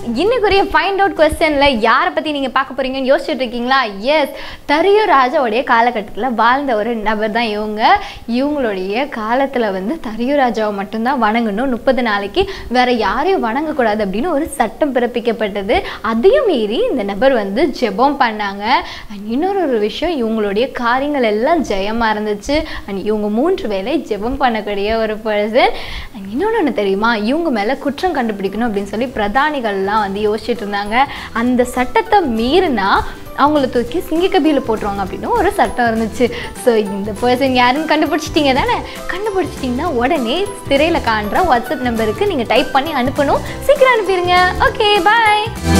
இன்னைக்குரிய find out கொஸ்டினில் யாரை பற்றி நீங்கள் பார்க்க போறீங்கன்னு யோசிச்சுட்டு இருக்கீங்களா எஸ் தரியு ராஜாவுடைய காலகட்டத்தில் வாழ்ந்த ஒரு நபர் தான் இவங்க இவங்களுடைய காலத்தில் வந்து தரியு ராஜாவை மட்டும்தான் வணங்கணும் முப்பது நாளைக்கு வேற யாரையும் வணங்கக்கூடாது அப்படின்னு ஒரு சட்டம் பிறப்பிக்கப்பட்டது அதையும் மீறி இந்த நபர் வந்து ஜெபம் பண்ணாங்க அண்ட் இன்னொரு ஒரு விஷயம் இவங்களுடைய காரியங்கள் எல்லாம் ஜெயமாக இருந்துச்சு அண்ட் இவங்க மூன்று வேளை ஜெபம் பண்ணக்கூடிய ஒரு பர்சன் அண்ட் இன்னொன்று ஒன்று தெரியுமா இவங்க மேலே குற்றம் கண்டுபிடிக்கணும் அப்படின்னு சொல்லி பிரதானிகள்லாம் வந்து யோசிச்சுட்டு இருந்தாங்க அந்த சட்டத்தை மீறினா அவங்கள தூக்கி சிங்கக்கபியில் போட்டுருவாங்க அப்படின்னு ஒரு சட்டம் இருந்துச்சு ஸோ இந்த பர்சன் யாருன்னு கண்டுபிடிச்சிட்டிங்க தானே கண்டுபிடிச்சிட்டிங்கன்னா உடனே திரையில் காண்ற வாட்ஸ்அப் நம்பருக்கு நீங்கள் டைப் பண்ணி அனுப்பணும் சீக்கிரம் அனுப்பிடுங்க ஓகே பாய்